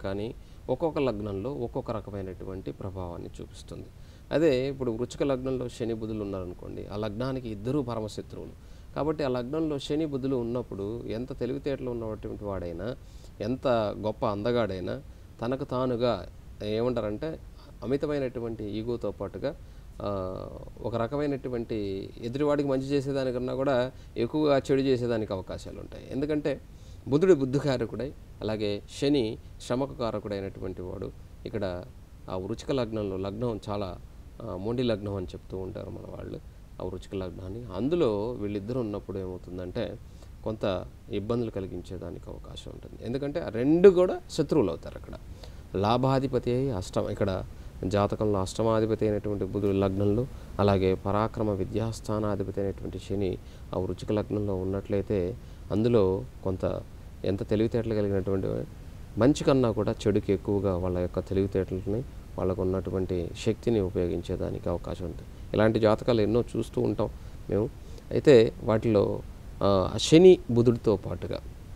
కానీ ఒక్కొక్క లగ్నంలో ఒక్కొక్క రకమైనటువంటి ప్రభావాన్ని చూపిస్తుంది అదే ఇప్పుడు వృచ్చిక లగ్నంలో శని బుధులు ఉన్నారనుకోండి ఆ లగ్నానికి ఇద్దరూ పరమశత్రువులు కాబట్టి ఆ లగ్నంలో శని బుధులు ఉన్నప్పుడు ఎంత తెలివితేటలు ఉన్నటువంటి వాడైనా ఎంత గొప్ప అందగాడైనా తనకు తానుగా ఏమంటారంటే అమితమైనటువంటి ఈగోతో పాటుగా ఆ, ఒక రకమైనటువంటి ఎదుటివాడికి మంచి చేసేదానికన్నా కూడా ఎక్కువగా చెడు చేసేదానికి అవకాశాలు ఉంటాయి ఎందుకంటే బుధుడు బుద్ధికారకుడై అలాగే శని శ్రమకు కారకుడైనటువంటి వాడు ఇక్కడ ఆ వృచిక లగ్నంలో లగ్నం చాలా ఆ, మొండి లగ్నం అని చెప్తూ ఉంటారు మన వాళ్ళు ఆ వృచిక లగ్నాన్ని అందులో వీళ్ళిద్దరూ ఉన్నప్పుడు ఏమవుతుందంటే కొంత ఇబ్బందులు కలిగించేదానికి అవకాశం ఉంటుంది ఎందుకంటే ఆ రెండు కూడా శత్రువులు అవుతారు అక్కడ లాభాధిపతి అయి అష్టం ఇక్కడ జాతకంలో అష్టమాధిపతి అయినటువంటి బుధుడు లగ్నంలో అలాగే పరాక్రమ విద్యాస్థానాధిపతి అయినటువంటి శని ఆ వృచిక లగ్నంలో ఉన్నట్లయితే అందులో కొంత ఎంత తెలివితేటలు కలిగినటువంటి మంచి కన్నా కూడా చెడుకి ఎక్కువగా వాళ్ళ యొక్క తెలివితేటలని వాళ్ళకు ఉన్నటువంటి శక్తిని ఉపయోగించేదానికి అవకాశం ఉంటుంది ఇలాంటి జాతకాలు ఎన్నో చూస్తూ ఉంటాం మేము అయితే వాటిలో ఆ, ఆ శని బుధుడితో పాటుగా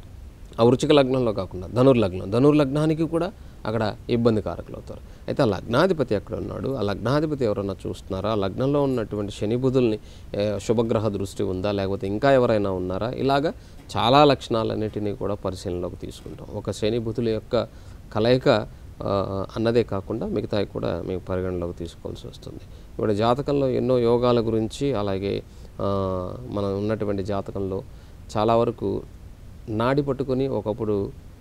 ఆ వృచ్చిక లగ్నంలో కాకుండా ధనుర్లగ్నం ధనుర్లగ్నానికి కూడా అక్కడ ఇబ్బంది కారకులు అవుతారు అయితే ఆ లగ్నాధిపతి ఎక్కడ ఉన్నాడు ఆ లగ్నాధిపతి ఎవరన్నా చూస్తున్నారా ఆ లగ్నంలో ఉన్నటువంటి శని బుధుల్ని ఏ, శుభగ్రహ దృష్టి ఉందా లేకపోతే ఇంకా ఎవరైనా ఉన్నారా ఇలాగా చాలా లక్షణాలన్నిటినీ కూడా పరిశీలనలోకి తీసుకుంటాం ఒక శని బుధుల యొక్క కలయిక ఆ, అన్నదే కాకుండా మిగతావి కూడా మీకు పరిగణలోకి తీసుకోవాల్సి వస్తుంది ఇప్పుడు జాతకంలో ఎన్నో యోగాల గురించి అలాగే ఆ, మనం ఉన్నటువంటి జాతకంలో చాలా వరకు నాడి పట్టుకొని ఒకప్పుడు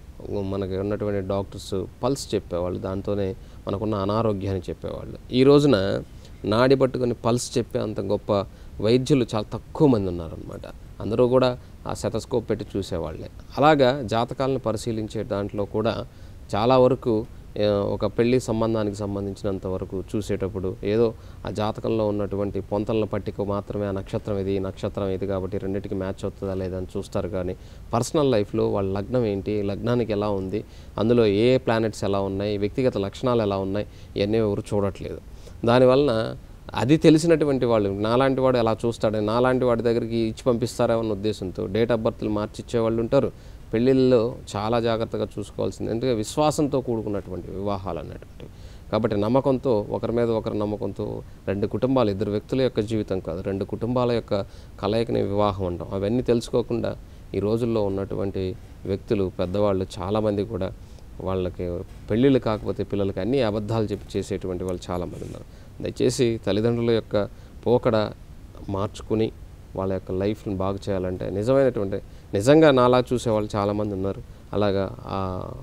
మనకి ఉన్నటువంటి డాక్టర్స్ పల్స్ చెప్పేవాళ్ళు దాంతోనే మనకున్న అనారోగ్యాన్ని చెప్పేవాళ్ళు ఈ రోజున నాడి పట్టుకొని పల్స్ చెప్పే అంత గొప్ప వైద్యులు చాలా తక్కువ మంది ఉన్నారనమాట అందరూ కూడా ఆ శతస్కోప్ పెట్టి చూసేవాళ్ళే అలాగా జాతకాలను పరిశీలించే దాంట్లో కూడా చాలా వరకు ఆ, ఒక పెళ్లి సంబంధానికి సంబంధించినంత వరకు చూసేటప్పుడు ఏదో ఆ జాతకంలో ఉన్నటువంటి పొంతల పట్టిక మాత్రమే ఆ నక్షత్రం ఇది ఈ నక్షత్రం ఇది కాబట్టి రెండింటికి మ్యాచ్ అవుతుందా లేదా అని చూస్తారు కానీ పర్సనల్ లైఫ్లో వాళ్ళ లగ్నం ఏంటి లగ్నానికి ఎలా ఉంది అందులో ఏ ప్లానెట్స్ ఎలా ఉన్నాయి వ్యక్తిగత లక్షణాలు ఎలా ఉన్నాయి ఇవన్నీ ఎవరు చూడట్లేదు దానివలన అది తెలిసినటువంటి వాళ్ళు నాలాంటి వాడు ఎలా చూస్తాడు నాలాంటి వాడి దగ్గరికి ఇచ్చి పంపిస్తారేమన్న ఉద్దేశంతో డేట్ ఆఫ్ బర్త్లు మార్చి ఇచ్చేవాళ్ళు ఉంటారు పెళ్ళిళ్ళలో చాలా జాగ్రత్తగా చూసుకోవాల్సింది ఎందుకంటే విశ్వాసంతో కూడుకున్నటువంటి వివాహాలు అన్నటువంటివి కాబట్టి నమ్మకంతో ఒకరి మీద ఒకరి నమ్మకంతో రెండు కుటుంబాలు ఇద్దరు వ్యక్తుల యొక్క జీవితం కాదు రెండు కుటుంబాల యొక్క కలయికని వివాహం అంటాం అవన్నీ తెలుసుకోకుండా ఈ రోజుల్లో ఉన్నటువంటి వ్యక్తులు పెద్దవాళ్ళు చాలామంది కూడా వాళ్ళకి పెళ్ళిళ్ళు కాకపోతే పిల్లలకి అన్ని అబద్ధాలు చెప్పి చేసేటువంటి వాళ్ళు చాలామంది ఉన్నారు దయచేసి తల్లిదండ్రుల యొక్క పోకడ మార్చుకుని వాళ్ళ యొక్క లైఫ్ని బాగు చేయాలంటే నిజమైనటువంటి నిజంగా నాలా చూసేవాళ్ళు చాలామంది ఉన్నారు అలాగా ఆ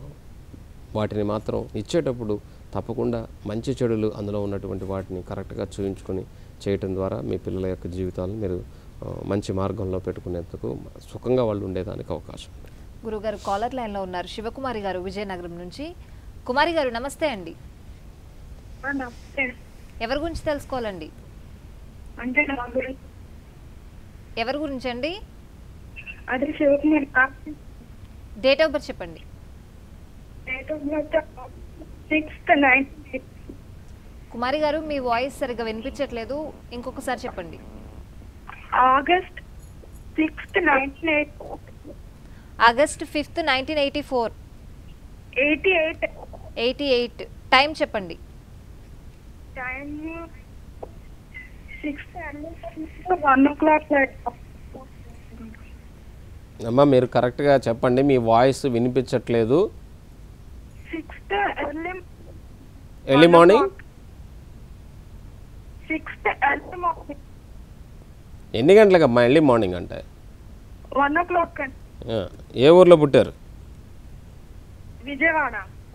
వాటిని మాత్రం ఇచ్చేటప్పుడు తప్పకుండా మంచి చెడులు అందులో ఉన్నటువంటి వాటిని కరెక్ట్గా చూయించుకొని చేయటం ద్వారా మీ పిల్లల యొక్క జీవితాలను మీరు ఆ, మంచి మార్గంలో పెట్టుకునేందుకు సుఖంగా వాళ్ళు ఉండేదానికి అవకాశం ఉంది గురుగారు కాలర్ లైన్లో ఉన్నారు శివకుమారి గారు విజయనగరం నుంచి కుమారి గారు నమస్తే అండి ఆ, నమస్తే ఎవరి గురించి తెలుసుకోవాలండి అంటే నా గురించి ఎవరి గురించి అండి అదే శివకుమార్ కాదు డేట్ ఆఫ్ బర్త్ చెప్పండి date of birth sixth nine Kumari గారు మీ వాయిస్ సరిగ్గా వినిపించట్లేదు ఇంకొకసారి చెప్పండి August sixth nineteen eight August fifth nineteen eighty four eighty eight eighty eight time చెప్పండి time sixth one o'clock అమ్మ మీరు కరెక్ట్గా చెప్పండి మీ వాయిస్ వినిపించట్లేదు sixth early early morning sixth early morning ఎన్ని గంటలకమ్మా ఎర్లీ మార్నింగ్ అంటే వన్ ఓ క్లాక్ అండి ఆ, ఏ ఊర్లో పుట్టారు విజయవాడ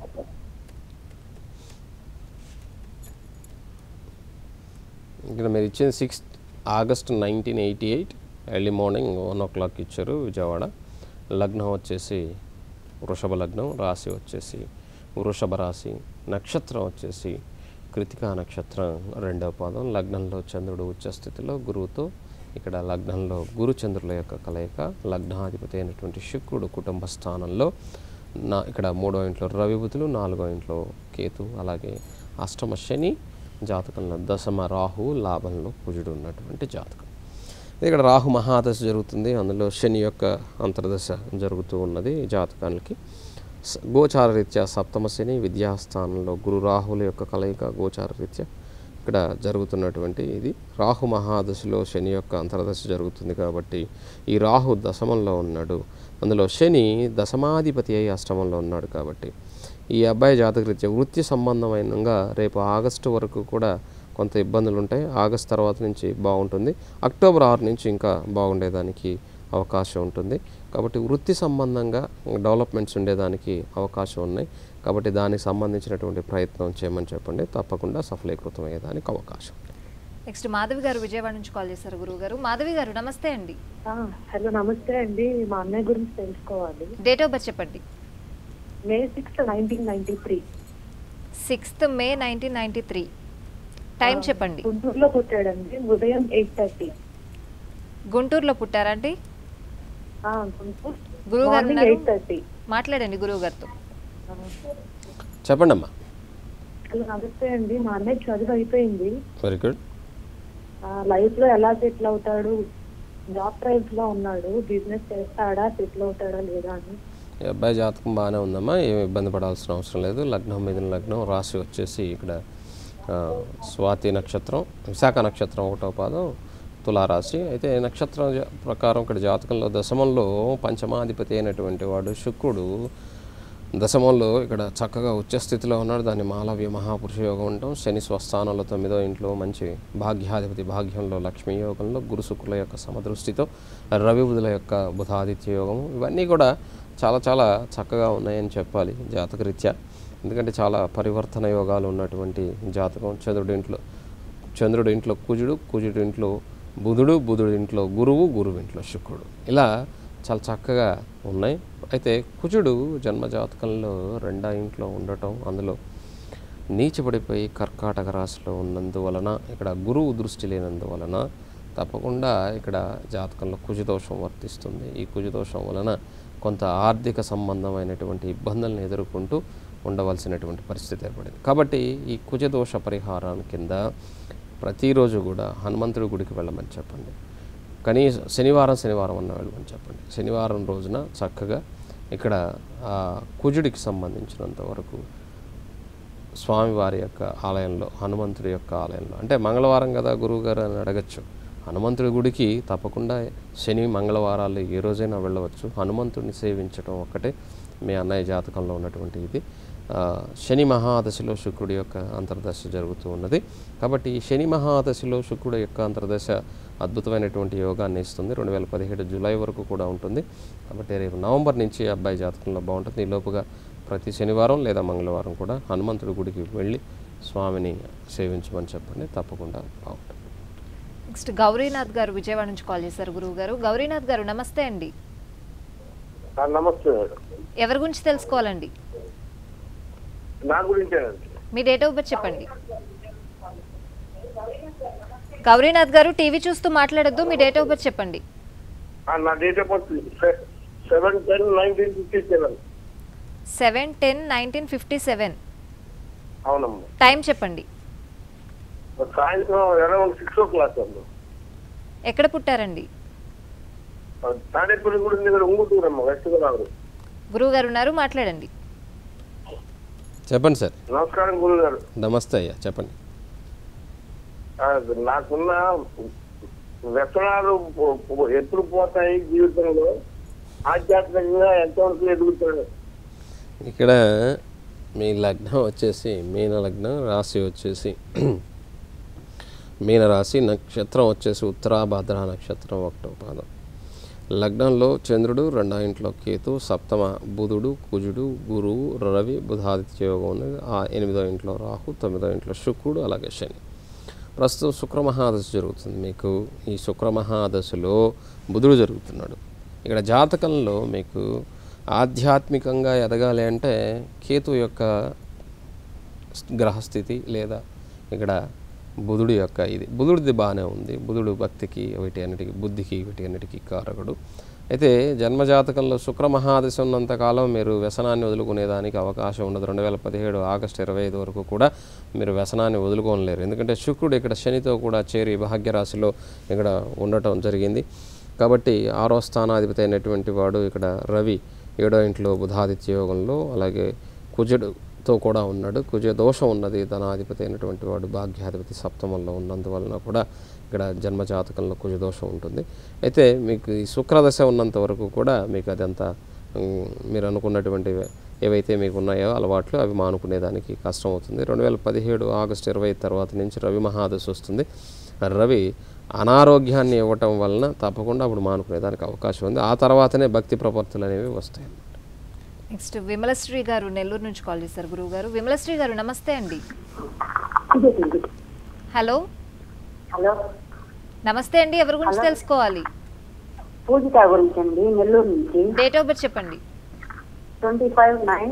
ఇక్కడ మీరు ఇచ్చిన sixth August nineteen eighty eight early morning one o'clock ఇచ్చారు విజయవాడ లగ్నం వచ్చేసి వృషభ లగ్నం రాశి వచ్చేసి వృషభ రాశి నక్షత్రం వచ్చేసి కృతికా నక్షత్రం రెండవ పాదం లగ్నంలో చంద్రుడు ఉచ్చ స్థితిలో గురువుతో ఇక్కడ లగ్నంలో గురు చంద్రుల యొక్క కలయిక లగ్నాధిపతి అయినటువంటి శుక్రుడు కుటుంబ స్థానంలో నా ఇక్కడ మూడో ఇంట్లో రవిబుతులు నాలుగో ఇంట్లో కేతు అలాగే అష్టమ శని జాతకంలో దశమ రాహు లాభంలో కుజుడు ఉన్నటువంటి జాతకం ఇక్కడ రాహు మహాదశ జరుగుతుంది అందులో శని యొక్క అంతర్దశ జరుగుతూ ఉన్నది ఈ జాతకానికి స- గోచార రీత్యా సప్తమ శని విద్యాస్థానంలో గురు రాహుల యొక్క కలయిక గోచార రీత్యా ఇక్కడ జరుగుతున్నటువంటి ఇది రాహు మహాదశలో శని యొక్క అంతర్దశ జరుగుతుంది కాబట్టి ఈ రాహు దశమంలో ఉన్నాడు అందులో శని దశమాధిపతి అయి అష్టమంలో ఉన్నాడు కాబట్టి ఈ అబ్బాయి జాతకరీత్యా వృత్తి సంబంధమైనగా రేపు ఆగస్టు వరకు కూడా కొంత ఇబ్బందులు ఉంటాయి ఆగస్ట్ తర్వాత నుంచి బాగుంటుంది అక్టోబర్ ఆరు నుంచి ఇంకా బాగుండేదానికి అవకాశం ఉంటుంది కాబట్టి వృత్తి సంబంధంగా డెవలప్మెంట్స్ ఉండేదానికి అవకాశం ఉన్నాయి కాబట్టి దానికి సంబంధించినటువంటి ప్రయత్నం చేయమని చెప్పండి తప్పకుండా సఫలీకృతం అయ్యేదానికి అవకాశం నెక్స్ట్ మాధవి గారు విజయవాడ నుంచి కాల్ చేశారు గురువు గారు మాధవి గారు నమస్తే అండి ఆ, హలో నమస్తే అండి మా అన్నయ్య గురించి తెలుసుకోవాలి డేట్ ఆఫ్ బర్త్ చెప్పండి May sixth nineteen ninety three sixth May nineteen ninety three time చెప్పండి గుంటూరులో పుట్టాడండి ఉదయం ఎయిట్ థర్టీ గుంటూరులో పుట్టారండి గుంటూరు గురువు గారు మార్నింగ్ ఉన్నారు? ఎయిట్ థర్టీ మాట్లాడండి గురువు గారితో చెప్పండి అమ్మా హలో నమస్తే అండి మా అన్నయ్య చదువు అయిపోయింది వెరీ గుడ్ లైఫ్ లో ఎలా సెటిల్ అవుతాడు జాబ్ ట్రైల్స్ లో ఉన్నాడు బిజినెస్ చేస్తాడా సెటిల్ అవుతాడా లేదా అని ఈ అబ్బాయి జాతకం బాగానే ఉందమ్మా ఏమి ఇబ్బంది పడాల్సిన అవసరం లేదు లగ్నం మీద లగ్నం రాశి వచ్చేసి ఇక్కడ ఆ, స్వాతి నక్షత్రం విశాఖ నక్షత్రం ఒకటో పాదం తులారాశి అయితే నక్షత్రం జా- ప్రకారం ఇక్కడ జాతకంలో దశమంలో పంచమాధిపతి అయినటువంటి వాడు శుక్రుడు దశమంలో ఇక్కడ చక్కగా ఉచ్చ స్థితిలో ఉన్నాడు దాన్ని మాలవ్య మహాపురుష యోగం అంటాం శని స్వస్థానంలో తొమ్మిదో ఇంట్లో మంచి భాగ్యాధిపతి భాగ్యంలో లక్ష్మీ యోగంలో గురు శుక్రుల యొక్క సమదృష్టితో రవి బుధుల యొక్క బుధాదిత్య యోగము ఇవన్నీ కూడా చాలా చాలా చక్కగా ఉన్నాయని చెప్పాలి జాతకరీత్యా ఎందుకంటే చాలా పరివర్తన యోగాలు ఉన్నటువంటి జాతకం చంద్రుడి ఇంట్లో చంద్రుడి ఇంట్లో కుజుడు కుజుడి ఇంట్లో బుధుడు బుధుడి ఇంట్లో గురువు గురువు ఇంట్లో శుక్రుడు ఇలా చాలా చక్కగా ఉన్నాయి అయితే కుజుడు జన్మజాతకంలో రెండో ఇంట్లో ఉండటం అందులో నీచపడిపోయి కర్కాటక రాశిలో ఉన్నందువలన ఇక్కడ గురువు దృష్టి లేనందువలన తప్పకుండా ఇక్కడ జాతకంలో కుజదోషం వర్తిస్తుంది ఈ కుజదోషం వలన కొంత ఆర్థిక సంబంధమైనటువంటి ఇబ్బందులను ఎదుర్కొంటూ ఉండవలసినటువంటి పరిస్థితి ఏర్పడింది కాబట్టి ఈ కుజదోష పరిహారం కింద ప్రతిరోజు కూడా హనుమంతుడి గుడికి వెళ్ళమని చెప్పండి కనీసం శనివారం శనివారం అన్న వెళ్ళమని చెప్పండి శనివారం రోజున చక్కగా ఇక్కడ ఆ కుజుడికి సంబంధించినంత వరకు స్వామివారి యొక్క ఆలయంలో హనుమంతుడి యొక్క ఆలయంలో అంటే మంగళవారం కదా గురువుగారు అని అడగచ్చు హనుమంతుడి గుడికి తప్పకుండా శని మంగళవారాలు ఏ రోజైనా వెళ్ళవచ్చు హనుమంతుడిని సేవించడం ఒక్కటే మీ అన్నయ్య జాతకంలో ఉన్నటువంటి ఇది ఆ, శని మహాదశలో శుక్రుడి యొక్క అంతర్దశ జరుగుతూ ఉన్నది కాబట్టి ఈ శని మహాదశలో శుక్రుడి యొక్క అంతర్దశ అద్భుతమైనటువంటి యోగాన్ని ఇస్తుంది రెండు వేల పదిహేడు జూలై వరకు కూడా ఉంటుంది కాబట్టి రేపు నవంబర్ నుంచి ఈ అబ్బాయి జాతకంలో బాగుంటుంది ఈ లోపుగా ప్రతి శనివారం లేదా మంగళవారం కూడా హనుమంతుడి గుడికి వెళ్ళి స్వామిని సేవించమని చెప్పండి తప్పకుండా బాగుంటుంది నెక్స్ట్ గౌరీనాథ్ గారు విజయవాడ నుంచి కాల్ చేశారు గురువు గారు గౌరీనాథ్ గారు నమస్తే అండి ఆ, నమస్తే మేడం ఎవరి గురించి తెలుసుకోవాలండి నా గురించేనండి మీ డేట్ ఆఫ్ బర్త్ చెప్పండి గౌరీనాథ్ గారు టీవీ చూస్తూ మాట్లాడొద్దు మీ డేట్ ఆఫ్ బర్త్ చెప్పండి ఆ, నా date of birth seven ten nineteen fifty seven seven ten nineteen fifty seven అవునమ్మా టైం చెప్పండి సాయంత్రం అరౌండ్ సిక్స్ ఓ క్లాక్ అమ్మా ఎక్కడ పుట్టారండి ఆ, తాడేపల్లి గుడి దగ్గర ఉంగుటూరమ్మ వెస్ట్ గోదావరి గురువు గారు ఉన్నారు మాట్లాడండి చెప్పండి సార్ నమస్కారం గురువు గారు నమస్తే అయ్యా చెప్పండి ఆ, నాకున్న వ్యసనాలు పో- పో- ఎప్పుడు పోతాయి జీవితంలో ఆధ్యాత్మికంగా ఎంతవరకు ఎదుగుతాడు ఇక్కడ మీ లగ్నం వచ్చేసి మీన లగ్నం రాశి వచ్చేసి మీన రాశి నక్షత్రం వచ్చేసి ఉత్తరాభద్ర నక్షత్రం ఒకటో పాదం లగ్నంలో చంద్రుడు రెండో ఇంట్లో కేతు సప్తమ బుధుడు కుజుడు గురువు రవి బుధాదిత్య యోగం ఉన్నది ఆ ఎనిమిదో ఇంట్లో రాహు తొమ్మిదో ఇంట్లో శుక్రుడు అలాగే శని ప్రస్తుతం శుక్రమహాదశ జరుగుతుంది మీకు ఈ శుక్రమహాదశలో బుధుడు జరుగుతున్నాడు ఇక్కడ జాతకంలో మీకు ఆధ్యాత్మికంగా ఎదగాలి అంటే కేతు యొక్క గ్రహస్థితి లేదా ఇక్కడ బుధుడి యొక్క ఇది బుధుడిది బాగానే ఉంది బుధుడు భక్తికి వీటి అన్నిటికి బుద్ధికి వీటి అన్నిటికీ కారకుడు అయితే జన్మజాతకంలో శుక్ర మహాదశ ఉన్నంతకాలం మీరు వ్యసనాన్ని వదులుకునేదానికి అవకాశం ఉండదు రెండు వేల పదిహేడు ఆగస్టు ఇరవై ఐదు వరకు కూడా మీరు వ్యసనాన్ని వదులుకోలేరు ఎందుకంటే శుక్రుడు ఇక్కడ శనితో కూడా చేరి భాగ్యరాశిలో ఇక్కడ ఉండటం జరిగింది కాబట్టి ఆరో స్థానాధిపతి అయినటువంటి వాడు ఇక్కడ రవి ఏడో ఇంట్లో బుధాదిత్య యోగంలో అలాగే కుజుడుతో కూడా ఉన్నాడు కుజ దోషం ఉన్నది ధనాధిపతి అయినటువంటి వాడు భాగ్యాధిపతి సప్తమంలో ఉన్నందువలన కూడా ఇక్కడ జన్మజాతకంలో కుజ దోషం ఉంటుంది అయితే మీకు ఈ శుక్రదశ ఉన్నంత వరకు కూడా మీకు అదంతా ఉమ్, మీరు అనుకున్నటువంటి ఏవైతే మీకు ఉన్నాయో అలవాట్లు అవి మానుకునేదానికి కష్టం అవుతుంది రెండు వేల పదిహేడు ఆగస్టు ఇరవై తర్వాత నుంచి రవి మహాదశ వస్తుంది రవి అనారోగ్యాన్ని ఇవ్వటం వలన తప్పకుండా అప్పుడు మానుకునేదానికి అవకాశం ఉంది ఆ తర్వాతనే భక్తి ప్రపత్తులు అనేవి వస్తాయి అన్నమాట నెక్స్ట్ విమలశ్రీ గారు నెల్లూరు నుంచి కాల్ చేశారు గురువు గారు విమలశ్రీ గారు నమస్తే అండి హలో హలో నమస్తే అండి ఎవరి గురించి తెలుసుకోవాలి పూజిత గురించి అండి నెల్లూరు నుంచి డేట్ ఆఫ్ బర్త్ చెప్పండి ట్వంటీ ఫైవ్ నైన్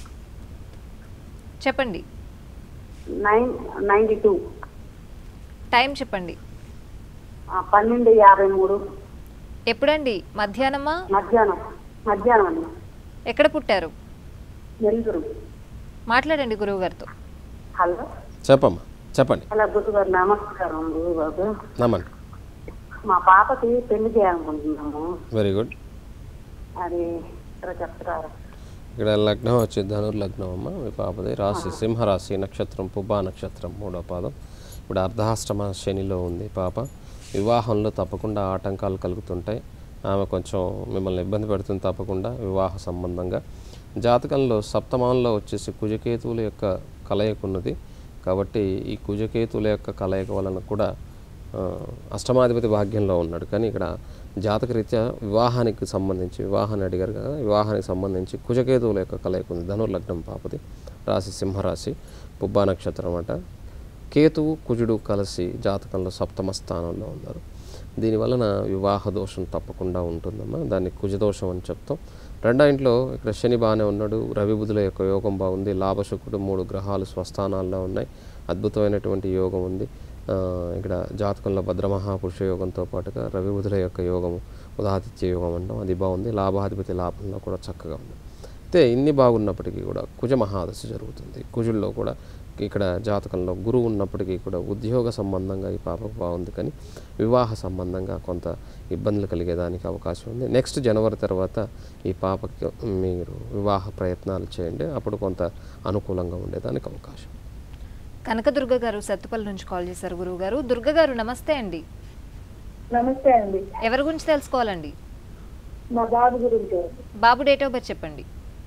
చెప్పండి నైన్ నైన్టీ టూ టైం చెప్పండి పన్నెండు యాభై మూడు ఎప్పుడండి మధ్యాహ్నమా మధ్యాహ్నం మధ్యాహ్నం అండి ఎక్కడ పుట్టారు నెల్లూరు మాట్లాడండి గురువు గారితో హలో చెప్పమ్మా చెప్పండి హలో గురుగారు నమస్కారం గురుగారు నమ్మండి మా పాపకి పెళ్లి చేయాలనుకుంటున్నాము వెరీ గుడ్ అది ఇక్కడ చెప్తారా ఇక్కడ లగ్నం వచ్చి ధనుర్ లగ్నం అమ్మ మీ పాపది రాశి సింహరాశి నక్షత్రం పుబ్బా నక్షత్రం మూడో పాదం ఇప్పుడు అర్ధాష్టమ శనిలో ఉంది పాప వివాహంలో తప్పకుండా ఆటంకాలు కలుగుతుంటాయి ఆమె కొంచెం మిమ్మల్ని ఇబ్బంది పెడుతుంది తప్పకుండా వివాహ సంబంధంగా జాతకంలో సప్తమంలో వచ్చేసి కుజకేతువుల యొక్క కలయిక ఉన్నది కాబట్టి ఈ కుజకేతువుల యొక్క కలయిక వలన కూడా ఆ, అష్టమాధిపతి భాగ్యంలో ఉన్నాడు కానీ ఇక్కడ జాతకరీత్యా వివాహానికి సంబంధించి వివాహాన్ని అడిగారు కదా వివాహానికి సంబంధించి కుజకేతువుల యొక్క కలయిక ఉంది ధనుర్లగ్నం పాపది రాశి సింహరాశి పుబ్బా నక్షత్రం అట కేతువు కుజుడు కలిసి జాతకంలో సప్తమ స్థానంలో ఉన్నారు దీనివలన వివాహ దోషం తప్పకుండా ఉంటుందమ్మా దాన్ని కుజదోషం అని చెప్తాం రెండో ఇంట్లో ఇక్కడ శని బాగానే ఉన్నాడు రవి బుధుల యొక్క యోగం బాగుంది లాభశుకుడు మూడు గ్రహాలు స్వస్థానాల్లో ఉన్నాయి అద్భుతమైనటువంటి యోగం ఉంది ఆ, ఇక్కడ జాతకంలో భద్రమహాపురుష యోగంతో పాటుగా రవి బుధుల యొక్క యోగము ఉదాదిత్య యోగం అంటాం అది బాగుంది లాభాధిపతి లాభంలో కూడా చక్కగా ఉంది అయితే ఇన్ని బాగున్నప్పటికీ కూడా కుజ మహాదశ జరుగుతుంది కుజుల్లో కూడా ఇక్కడ జాతకంలో గురువు ఉన్నప్పటికీ కూడా ఉద్యోగ సంబంధంగా ఈ పాపకు బాగుంది కానీ వివాహ సంబంధంగా కొంత ఇబ్బందులు కలిగేదానికి అవకాశం ఉంది నెక్స్ట్ జనవరి తర్వాత ఈ పాపకి మీరు వివాహ ప్రయత్నాలు చేయండి అప్పుడు కొంత అనుకూలంగా ఉండేదానికి అవకాశం కనకదుర్గ గారు సత్తుపల్లి నుంచి కాల్ చేశారు గురువు గారు దుర్గ గారు నమస్తే అండి నమస్తే అండి ఎవరి గురించి తెలుసుకోవాలండి మా బాబు గురించి బాబు డేట్ ఆఫ్ బర్త్ చెప్పండి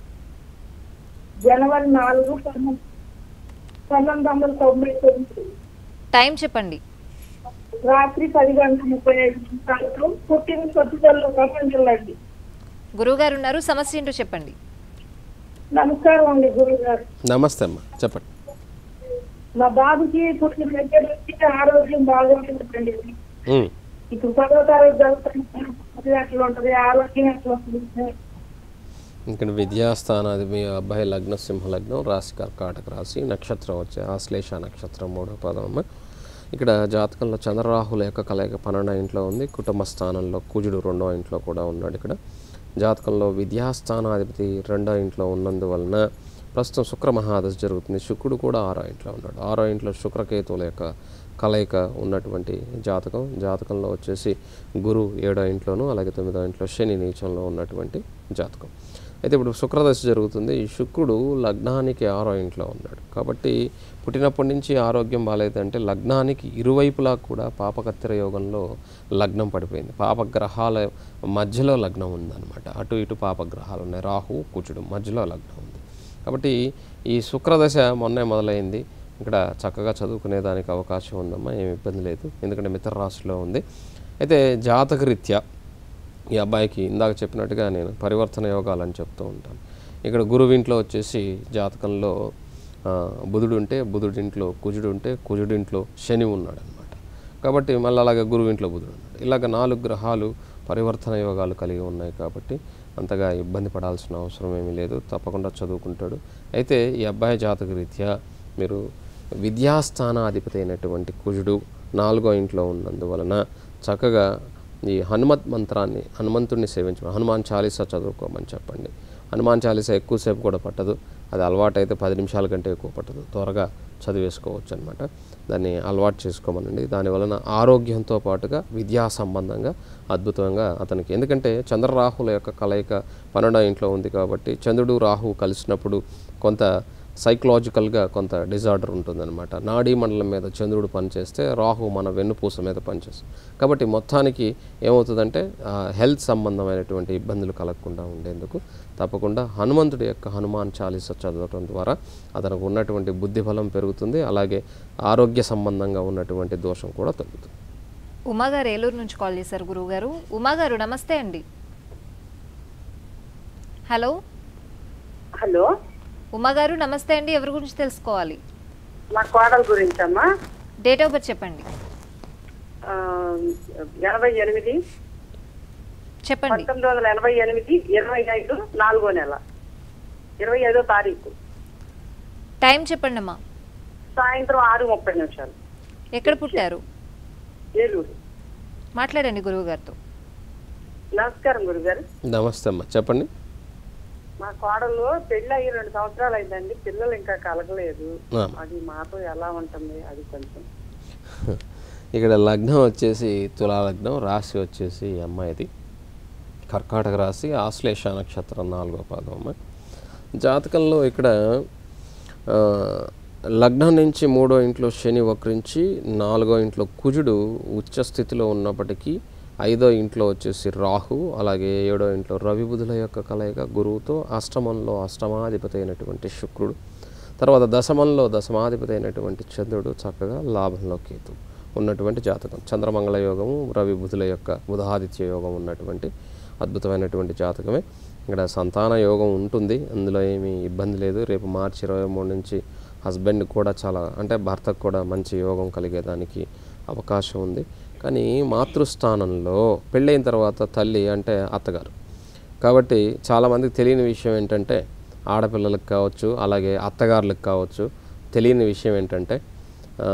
జనవరి నాలుగు పంతొమ్మిది పంతొమ్మిది వందల తొంభై తొమ్మిది టైం చెప్పండి రాత్రి పది గంటల ముప్పై ఐదు నిమిషాలకు పుట్టిన కొత్తపల్లి ప్రపంచండి గురువు గారు ఉన్నారు సమస్య ఏంటో చెప్పండి నమస్కారం అండి గురువు గారు నమస్తే అమ్మా చెప్పండి మా బాబుకి పుట్టిన దగ్గర నుంచి ఆరోగ్యం బాగుంటుందండి ఉమ్. ఇప్పుడు పదో తరగతి చదువుతాను ఎట్లా ఉంటది ఆరోగ్యం ఎట్లా ఉంటుంది ఇక్కడ విద్యాస్థానాది మీ అబ్బాయి లగ్న సింహ లగ్నం రాశి కర్కాటక రాశి నక్షత్రం వచ్చే ఆశ్లేష నక్షత్రం మూడో పదం అమ్మ ఇక్కడ జాతకంలో చంద్రరాహుల యొక్క కలయిక పన్నెండో ఇంట్లో ఉంది కుటుంబ స్థానంలో కుజుడు రెండో ఇంట్లో కూడా ఉన్నాడు ఇక్కడ జాతకంలో విద్యాస్థానాధిపతి రెండో ఇంట్లో ఉన్నందువలన ప్రస్తుతం శుక్ర మహాదశ జరుగుతుంది శుక్రుడు కూడా ఆరో ఇంట్లో ఉన్నాడు ఆరో ఇంట్లో శుక్రకేతువుల యొక్క కలయిక ఉన్నటువంటి జాతకం జాతకంలో వచ్చేసి గురు ఏడో ఇంట్లోనూ అలాగే తొమ్మిదో ఇంట్లో శని నీచంలో ఉన్నటువంటి జాతకం అయితే ఇప్పుడు శుక్రదశ జరుగుతుంది ఈ శుక్రుడు లగ్నానికి ఆరో ఇంట్లో ఉన్నాడు కాబట్టి పుట్టినప్పటి నుంచి ఆరోగ్యం బాగాలేదంటే లగ్నానికి ఇరువైపులా కూడా పాపకత్తెర యోగంలో లగ్నం పడిపోయింది పాపగ్రహాల మధ్యలో లగ్నం ఉందన్నమాట అటు ఇటు పాపగ్రహాలు ఉన్నాయి రాహు కుచుడు మధ్యలో లగ్నం ఉంది కాబట్టి ఈ శుక్రదశ మొన్నే మొదలైంది ఇక్కడ చక్కగా చదువుకునే దానికి అవకాశం ఉందమ్మా ఏమి ఇబ్బంది లేదు ఎందుకంటే మిత్ర రాశిలో ఉంది అయితే జాతకరీత్యా ఈ అబ్బాయికి ఇందాక చెప్పినట్టుగా నేను పరివర్తన యోగాలు అని చెప్తూ ఉంటాను ఇక్కడ గురువింట్లో వచ్చేసి జాతకంలో ఆ, బుధుడు ఉంటే బుధుడింట్లో కుజుడు ఉంటే కుజుడింట్లో శని ఉన్నాడు అనమాట కాబట్టి మళ్ళీ అలాగే గురువింట్లో బుధుడు ఉన్నాడు ఇలాగ నాలుగు గ్రహాలు పరివర్తన యోగాలు కలిగి ఉన్నాయి కాబట్టి అంతగా ఇబ్బంది పడాల్సిన అవసరం ఏమీ లేదు తప్పకుండా చదువుకుంటాడు అయితే ఈ అబ్బాయి జాతక రీత్యా మీరు విద్యాస్థానాధిపతి అయినటువంటి కుజుడు నాలుగో ఇంట్లో ఉన్నందువలన చక్కగా ఈ హనుమత్ మంత్రాన్ని హనుమంతుడిని సేవించమని హనుమాన్ చాలీసా చదువుకోమని చెప్పండి హనుమాన్ చాలీసా ఎక్కువసేపు కూడా పట్టదు అది అలవాటైతే పది నిమిషాల కంటే ఎక్కువ పట్టదు త్వరగా చదివేసుకోవచ్చు అనమాట దాన్ని అలవాటు చేసుకోమనండి దాని వలన ఆరోగ్యంతో పాటుగా విద్యా సంబంధంగా అద్భుతంగా అతనికి ఎందుకంటే చంద్రరాహుల యొక్క కలయిక పన్నెండో ఇంట్లో ఉంది కాబట్టి చంద్రుడు రాహు కలిసినప్పుడు కొంత సైకలాజికల్గా కొంత డిజార్డర్ ఉంటుందన్నమాట నాడీ మండలం మీద చంద్రుడు పనిచేస్తే రాహు మన వెన్నుపూస మీద పనిచేస్తుంది కాబట్టి మొత్తానికి ఏమవుతుందంటే ఆ, హెల్త్ సంబంధమైనటువంటి ఇబ్బందులు కలగకుండా ఉండేందుకు తప్పకుండా హనుమంతుడి యొక్క హనుమాన్ చాలీస చదవటం ద్వారా అతనికి ఉన్నటువంటి బుద్ధి బలం పెరుగుతుంది అలాగే ఆరోగ్య సంబంధంగా ఉన్నటువంటి దోషం కూడా తగ్గుతుంది ఉమా గారు ఏలూరు నుంచి కాల్ చేశారు గురువు గారు ఉమా గారు నమస్తే అండి హలో హలో ఉమా గారు నమస్తే అండి ఎవరి గురించి తెలుసుకోవాలి మా కోడల గురించమ్మా డేట్ ఆఫ్ బర్త్ చెప్పండి ఆ, ఎనభై ఎనిమిది చెప్పండి పంతొమ్మిది వందల ఎనభై ఎనిమిది ఇరవై ఐదు నాలుగో నెల ఇరవై ఐదో తారీఖు టైం చెప్పండి అమ్మా సాయంత్రం ఆరు ముప్పై నిమిషాలు ఎక్కడ పుట్టారు ఏలూరు మాట్లాడండి గురువు గారితో నమస్కారం గురుగారు నమస్తే అమ్మా చెప్పండి మా కోడలు పెళ్లి అయ్యి రెండు సంవత్సరాలు అయిందండి పిల్లలు ఇంకా కలగలేదు ఆ. అది మాతో ఎలా ఉంటుంది అది కొంచెం ఇక్కడ లగ్నం వచ్చేసి తులా లగ్నం రాశి వచ్చేసి ఈ అమ్మాయిది కర్కాటక రాశి ఆశ్లేష నక్షత్రం నాలుగో పాదం అమ్మాయి జాతకంలో ఇక్కడ ఆ, లగ్నం నుంచి మూడో ఇంట్లో శని వక్రించి నాలుగో ఇంట్లో కుజుడు ఉచ్చ స్థితిలో ఉన్నప్పటికీ ఐదో ఇంట్లో వచ్చేసి రాహు అలాగే ఏడో ఇంట్లో రవి బుధుల యొక్క కలయిక గురువుతో అష్టమంలో అష్టమాధిపతి అయినటువంటి శుక్రుడు తర్వాత దశమంలో దశమాధిపతి అయినటువంటి చంద్రుడు చక్కగా లాభంలో కేతు ఉన్నటువంటి జాతకం చంద్రమంగళ యోగము రవి బుధుల యొక్క బుధాదిత్య యోగం ఉన్నటువంటి అద్భుతమైనటువంటి జాతకమే ఇక్కడ సంతాన యోగం ఉంటుంది అందులో ఏమీ ఇబ్బంది లేదు రేపు మార్చి ఇరవై మూడు నుంచి హస్బెండ్ కూడా చాలా అంటే భర్తకు కూడా మంచి యోగం కలిగేదానికి అవకాశం ఉంది కానీ మాతృస్థానంలో పెళ్ళైన తర్వాత తల్లి అంటే అత్తగారు కాబట్టి చాలామందికి తెలియని విషయం ఏంటంటే ఆడపిల్లలకు కావచ్చు అలాగే అత్తగారులకు కావచ్చు తెలియని విషయం ఏంటంటే ఆ,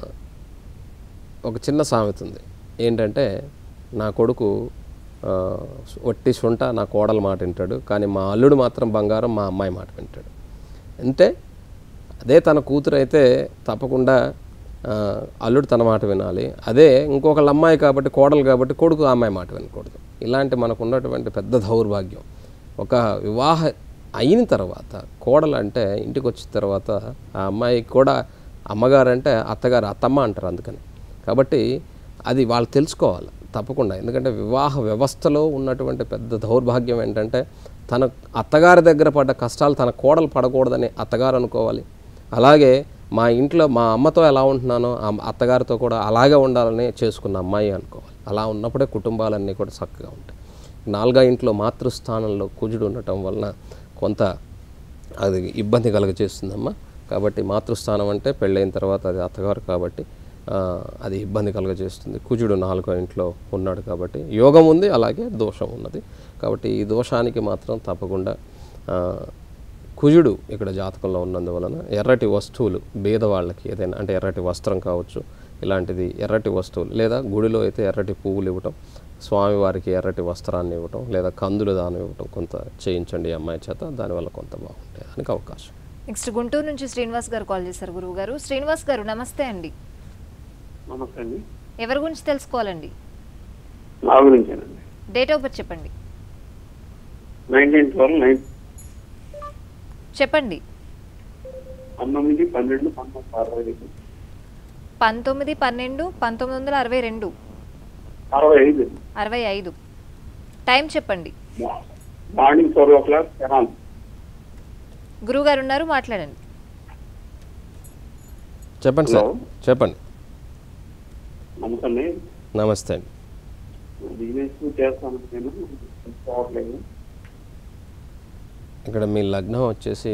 ఒక చిన్న సామెత ఉంది ఏంటంటే నా కొడుకు ఆ, ఒట్టి సుంట నా కోడల మాట వింటాడు కానీ మా అల్లుడు మాత్రం బంగారం మా అమ్మాయి మాట వింటాడు అంటే అదే తన కూతురు అయితే తప్పకుండా ఆ, అల్లుడు తన మాట వినాలి అదే ఇంకొకళ్ళ అమ్మాయి కాబట్టి కోడలు కాబట్టి కొడుకు ఆ అమ్మాయి మాట వినకూడదు ఇలాంటి మనకు ఉన్నటువంటి పెద్ద దౌర్భాగ్యం ఒక వివాహ అయిన తర్వాత కోడలు అంటే ఇంటికి వచ్చిన తర్వాత ఆ అమ్మాయికి కూడా అమ్మగారు అంటే అత్తగారు అత్తమ్మ అంటారు అందుకని కాబట్టి అది వాళ్ళు తెలుసుకోవాలి తప్పకుండా ఎందుకంటే వివాహ వ్యవస్థలో ఉన్నటువంటి పెద్ద దౌర్భాగ్యం ఏంటంటే తన అత్తగారి దగ్గర పడ్డ కష్టాలు తన కోడలు పడకూడదని అత్తగారు అనుకోవాలి అలాగే మా ఇంట్లో మా అమ్మతో ఎలా ఉంటున్నానో ఆ అత్తగారితో కూడా అలాగే ఉండాలని చేసుకున్న అమ్మాయి అనుకోవాలి అలా ఉన్నప్పుడే కుటుంబాలన్నీ కూడా చక్కగా ఉంటాయి నాలుగా ఇంట్లో మాతృస్థానంలో కుజుడు ఉండటం వలన కొంత అది ఇబ్బంది కలుగజేస్తుందమ్మా కాబట్టి మాతృస్థానం అంటే పెళ్ళైన తర్వాత అది అత్తగారు కాబట్టి ఆ, అది ఇబ్బంది కలుగజేస్తుంది కుజుడు నాలుగో ఇంట్లో ఉన్నాడు కాబట్టి యోగం ఉంది అలాగే దోషం ఉన్నది కాబట్టి ఈ దోషానికి మాత్రం తప్పకుండా ఆ, కుజుడు ఇక్కడ జాతకంలో ఉన్నందువలన ఎర్రటి వస్తువులు బీదవాళ్ళకి ఏదైనా అంటే ఎర్రటి వస్త్రం కావచ్చు ఇలాంటిది ఎర్రటి వస్తువులు లేదా గుడిలో అయితే ఎర్రటి పువ్వులు ఇవ్వటం స్వామివారికి ఎర్రటి వస్త్రాన్ని ఇవ్వటం లేదా కందులు దానం ఇవ్వటం కొంత చేయించండి ఈ అమ్మాయి చేత దానివల్ల కొంత బాగుంటుంది దానికి అవకాశం నెక్స్ట్ గుంటూరు నుంచి శ్రీనివాస్ గారు కాల్ చేశారు గురువు గారు శ్రీనివాస్ గారు నమస్తే అండి నమస్తే అండి ఎవరి గురించి తెలుసుకోవాలండి నా గురించేనండి డేట్ ఆఫ్ బర్త్ చెప్పండి నైన్టీన్ ట్వెల్వ్ నైన్ చెప్పండి పంతొమ్మిది పన్నెండు పంతొమ్మిది అరవై ఐదు పంతొమ్మిది పన్నెండు పంతొమ్మిది వందల అరవై రెండు అరవై ఐదు అరవై ఐదు టైం చెప్పండి మార్నింగ్ ఫోర్ ఓ క్లాక్ ఎరాన్ గురువు గారు ఉన్నారు మాట్లాడండి చెప్పండి సార్ హలో. చెప్పండి నమస్తే అండి నమస్తే అండి బిజినెస్ చేస్తాను నేను తీసుకోవట్లేదు ఇక్కడ మీ లగ్నం వచ్చేసి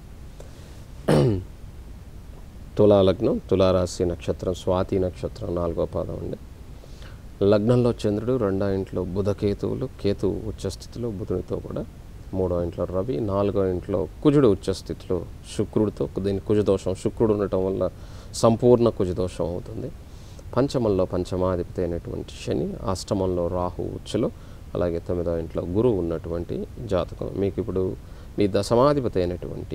తులా లగ్నం తులారాశి నక్షత్రం స్వాతి నక్షత్రం నాలుగో పాదం అండి లగ్నంలో చంద్రుడు రెండో ఇంట్లో బుధ కేతువులు కేతువు ఉచ్చస్థితిలో బుధునితో కూడా మూడో ఇంట్లో రవి నాలుగో ఇంట్లో కుజుడు ఉచ్చస్థితిలో శుక్రుడితో దీని కుజదోషం శుక్రుడు ఉండటం వల్ల సంపూర్ణ కుజదోషం అవుతుంది పంచమంలో పంచమాధిపతి అయినటువంటి శని అష్టమంలో రాహు ఉచ్చులో అలాగే తొమ్మిదో ఇంట్లో గురువు ఉన్నటువంటి జాతకం మీకు ఇప్పుడు మీ దశమాధిపతి అయినటువంటి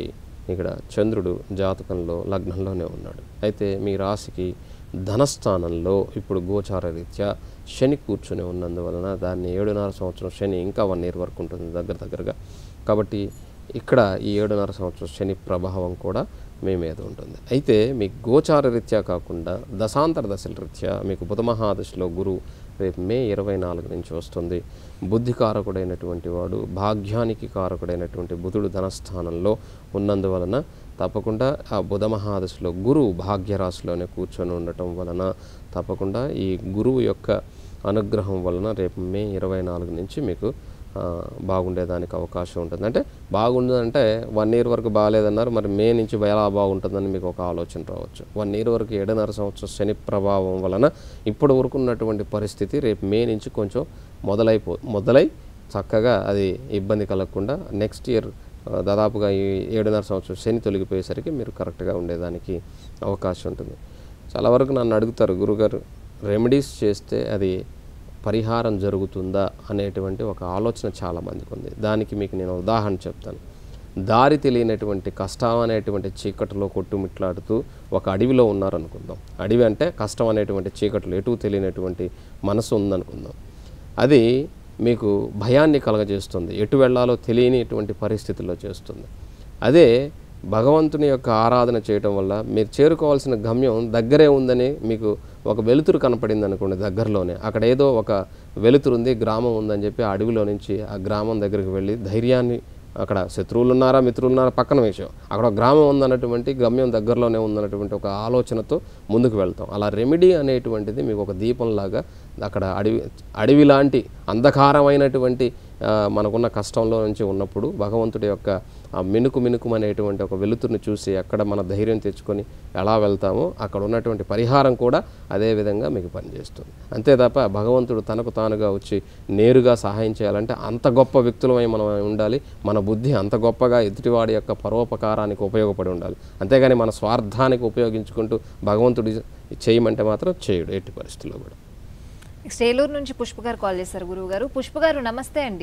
ఇక్కడ చంద్రుడు జాతకంలో లగ్నంలోనే ఉన్నాడు అయితే మీ రాశికి ధనస్థానంలో ఇప్పుడు గోచార రీత్యా శని కూర్చుని ఉన్నందువలన దాన్ని ఏడున్నర సంవత్సరం శని ఇంకా వన్ ఇయర్ వరకు ఉంటుంది దగ్గర దగ్గరగా కాబట్టి ఇక్కడ ఈ ఏడున్నర సంవత్సరం శని ప్రభావం కూడా మీ మీద ఉంటుంది అయితే మీకు గోచార రీత్యా కాకుండా దశాంతర దశల రీత్యా మీకు బుధ మహాదశలో గురువు రేపు మే ఇరవై నాలుగు నుంచి వస్తుంది బుద్ధి కారకుడైనటువంటి వాడు భాగ్యానికి కారకుడైనటువంటి బుధుడు ధనస్థానంలో ఉన్నందువలన తప్పకుండా ఆ బుధ మహాదశలో గురువు భాగ్యరాశిలోనే కూర్చొని ఉండటం వలన తప్పకుండా ఈ గురువు యొక్క అనుగ్రహం వలన రేపు మే ఇరవై నాలుగు నుంచి మీకు ఆ, బాగుండేదానికి అవకాశం ఉంటుంది అంటే బాగుంటుందంటే వన్ ఇయర్ వరకు బాగాలేదన్నారు మరి మే నుంచి ఎలా బాగుంటుందని మీకు ఒక ఆలోచన రావచ్చు వన్ ఇయర్ వరకు ఏడున్నర సంవత్సరం శని ప్రభావం వలన ఇప్పటి వరకు ఉన్నటువంటి పరిస్థితి రేపు మే నుంచి కొంచెం మొదలైపో మొదలై చక్కగా అది ఇబ్బంది కలగకుండా నెక్స్ట్ ఇయర్ ఆ, దాదాపుగా ఈ ఏడున్నర సంవత్సరం శని తొలగిపోయేసరికి మీరు కరెక్ట్గా ఉండేదానికి అవకాశం ఉంటుంది చాలా వరకు నన్ను అడుగుతారు గురుగారు రెమెడీస్ చేస్తే అది పరిహారం జరుగుతుందా అనేటువంటి ఒక ఆలోచన చాలామందికి ఉంది దానికి మీకు నేను ఉదాహరణ చెప్తాను దారి తెలియనటువంటి కష్టం అనేటువంటి చీకటిలో కొట్టుమిట్లాడుతూ ఒక అడవిలో ఉన్నారనుకుందాం అడవి అంటే కష్టం అనేటువంటి చీకటిలో ఎటు తెలియనటువంటి మనసు ఉందనుకుందాం అది మీకు భయాన్ని కలగజేస్తుంది ఎటు వెళ్ళాలో తెలియనిటువంటి పరిస్థితుల్లో చేస్తుంది అదే భగవంతుని యొక్క ఆరాధన చేయటం వల్ల మీరు చేరుకోవాల్సిన గమ్యం దగ్గరే ఉందని మీకు ఒక వెలుతురు కనపడింది అనుకోండి దగ్గరలోనే అక్కడ ఏదో ఒక వెలుతురు ఉంది గ్రామం ఉందని చెప్పి ఆ అడవిలో నుంచి ఆ గ్రామం దగ్గరికి వెళ్ళి ధైర్యాన్ని అక్కడ శత్రువులు ఉన్నారా మిత్రులు ఉన్నారా పక్కన విషయం అక్కడ ఒక గ్రామం ఉందన్నటువంటి గమ్యం దగ్గరలోనే ఉందన్నటువంటి ఒక ఆలోచనతో ముందుకు వెళ్తాం అలా రెమెడీ అనేటువంటిది మీకు ఒక దీపంలాగా అక్కడ అడవి అడవి లాంటి అంధకారమైనటువంటి ఆ, మనకున్న కష్టంలో నుంచి ఉన్నప్పుడు భగవంతుడి యొక్క ఆ మినుకు మినుకు అనేటువంటి ఒక వెలుతురుని చూసి అక్కడ మన ధైర్యం తెచ్చుకొని ఎలా వెళ్తామో అక్కడ ఉన్నటువంటి పరిహారం కూడా అదే విధంగా మీకు పనిచేస్తుంది అంతే తప్ప భగవంతుడు తనకు తానుగా వచ్చి నేరుగా సహాయం చేయాలంటే అంత గొప్ప వ్యక్తులమై మనం ఉండాలి మన బుద్ధి అంత గొప్పగా ఎదుటివాడి యొక్క పరోపకారానికి ఉపయోగపడి ఉండాలి అంతేగాని మన స్వార్థానికి ఉపయోగించుకుంటూ భగవంతుడి చేయమంటే మాత్రం చేయడు ఎట్టి పరిస్థితుల్లో కూడా నెక్స్ట్ ఏలూరు నుంచి పుష్ప గారు కాల్ చేశారు గురువు గారు పుష్ప గారు నమస్తే అండి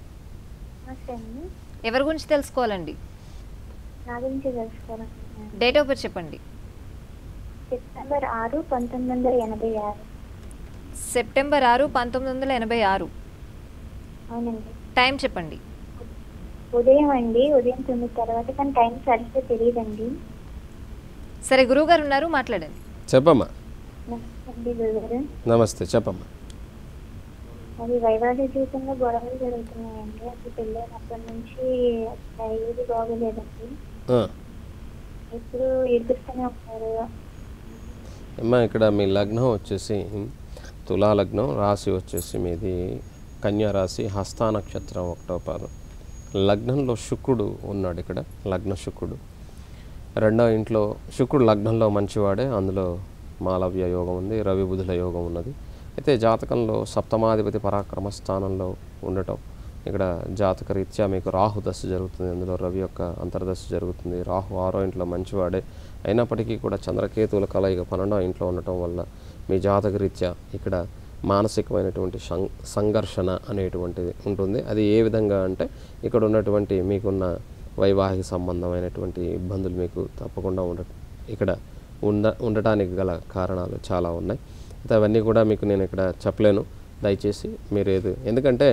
నమస్తే అండి ఎవరి గురించి తెలుసుకోవాలండి నా గురించి తెలుసుకోవాలనుకుంటున్నాను డేట్ ఆఫ్ బర్త్ చెప్పండి సెప్టెంబర్ ఆరు పంతొమ్మిది వందల ఎనభై ఆరు సెప్టెంబర్ ఆరు పంతొమ్మిది వందల ఎనభై ఆరు అవునండి టైం చెప్పండి ఉదయం అండి ఉదయం తొమ్మిది తర్వాత కానీ టైం సరిగ్గా తెలియదండి సరే గురువు గారు ఉన్నారు మాట్లాడండి చెప్పమ్మా నమస్తే అండి గురుగారు నమస్తే చెప్పమ్మా అది వైవాహిక జీవితంలో గొడవలు జరుగుతున్నాయండి అసలు పెళ్ళైనప్పటి నుంచి అసలు ఏది బాగోలేదండి ఆ. ఇప్పుడు ఎదురుస్తూనే ఉంటారు అమ్మా ఇక్కడ మీ లగ్నం వచ్చేసి తులా లగ్నం రాశి వచ్చేసి మీది కన్యా రాశి హస్తా నక్షత్రం ఒకటో పాదం లగ్నంలో శుక్రుడు ఉన్నాడు ఇక్కడ లగ్న శుక్రుడు రెండో ఇంట్లో శుక్రుడు లగ్నంలో మంచివాడే అందులో మాలవ్య యోగం ఉంది రవి బుధుల యోగం ఉన్నది అయితే జాతకంలో సప్తమాధిపతి పరాక్రమ స్థానంలో ఉండటం ఇక్కడ జాతక రీత్యా మీకు రాహు దశ జరుగుతుంది అందులో రవి యొక్క అంతర్దశ జరుగుతుంది రాహు ఆరో ఇంట్లో మంచివాడే అయినప్పటికీ కూడా చంద్రకేతువుల కలయిక పన్నెండో ఇంట్లో ఉండటం వల్ల మీ జాతక రీత్యా ఇక్కడ మానసికమైనటువంటి సం సంఘర్షణ అనేటువంటిది ఉంటుంది అది ఏ విధంగా అంటే ఇక్కడ ఉన్నటువంటి మీకున్న వైవాహిక సంబంధమైనటువంటి ఇబ్బందులు మీకు తప్పకుండా ఉండ ఇక్కడ ఉండ ఉండటానికి గల కారణాలు చాలా ఉన్నాయి అయితే అవన్నీ కూడా మీకు నేను ఇక్కడ చెప్పలేను దయచేసి మీరు ఏది ఎందుకంటే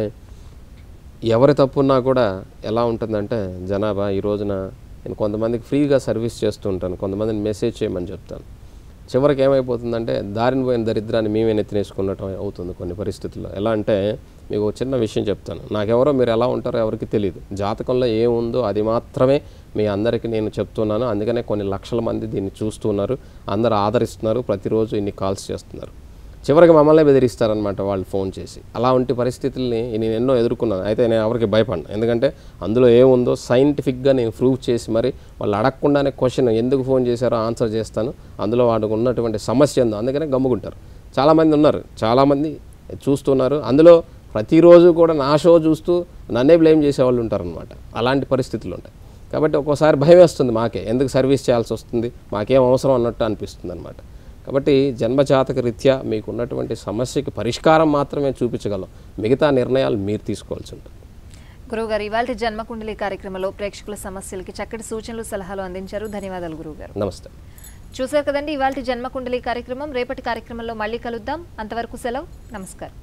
ఎవరి తప్పున్నా కూడా ఎలా ఉంటుందంటే జనాభా ఈ రోజున నేను కొంతమందికి ఫ్రీగా సర్వీస్ చేస్తూ ఉంటాను కొంతమందిని మెసేజ్ చేయమని చెప్తాను చివరికి ఏమైపోతుందంటే దారిన పోయిన దరిద్రాన్ని మేమే నెత్తినేసుకున్నట్టు అవుతుంది కొన్ని పరిస్థితుల్లో ఎలా అంటే మీకు ఒక చిన్న విషయం చెప్తాను నాకెవరో మీరు ఎలా ఉంటారో ఎవరికి తెలియదు జాతకంలో ఏముందో అది మాత్రమే మీ అందరికీ నేను చెప్తున్నాను అందుకనే కొన్ని లక్షల మంది దీన్ని చూస్తున్నారు అందరూ ఆదరిస్తున్నారు ప్రతిరోజు ఇన్ని కాల్స్ చేస్తున్నారు చివరికి మమ్మల్ని బెదిరిస్తారనమాట వాళ్ళు ఫోన్ చేసి అలాంటి పరిస్థితుల్ని నేను ఎన్నో ఎదుర్కొన్నాను అయితే నేను ఎవరికి భయపడను ఎందుకంటే అందులో ఏముందో సైంటిఫిక్గా నేను ప్రూవ్ చేసి మరి వాళ్ళు అడగకుండానే క్వశ్చన్ ఎందుకు ఫోన్ చేశారో ఆన్సర్ చేస్తాను అందులో వాడికి ఉన్నటువంటి సమస్య ఉందో అందుకనే గమ్ముకుంటారు చాలామంది ఉన్నారు చాలామంది చూస్తున్నారు అందులో ప్రతిరోజు కూడా నా షో చూస్తూ నన్నే బ్లేమ్ చేసేవాళ్ళు ఉంటారనమాట అలాంటి పరిస్థితులు ఉంటాయి కాబట్టి ఒక్కోసారి భయం వేస్తుంది మాకే ఎందుకు సర్వీస్ చేయాల్సి వస్తుంది మాకేం అవసరం అన్నట్టు అనిపిస్తుంది అనమాట కాబట్టి జన్మజాతక రీత్యా మీకు ఉన్నటువంటి సమస్యకి పరిష్కారం మాత్రమే చూపించగలం మిగతా నిర్ణయాలు మీరు తీసుకోవాల్సి ఉంటుంది గురువుగారు ఇవాళ జన్మకుండలి కార్యక్రమంలో ప్రేక్షకుల సమస్యలకి చక్కటి సూచనలు సలహాలు అందించారు ధన్యవాదాలు గురువుగారు నమస్తే చూశారు కదండి ఇవాళ జన్మకుండలి కార్యక్రమం రేపటి కార్యక్రమంలో మళ్ళీ కలుద్దాం అంతవరకు సెలవు నమస్కారం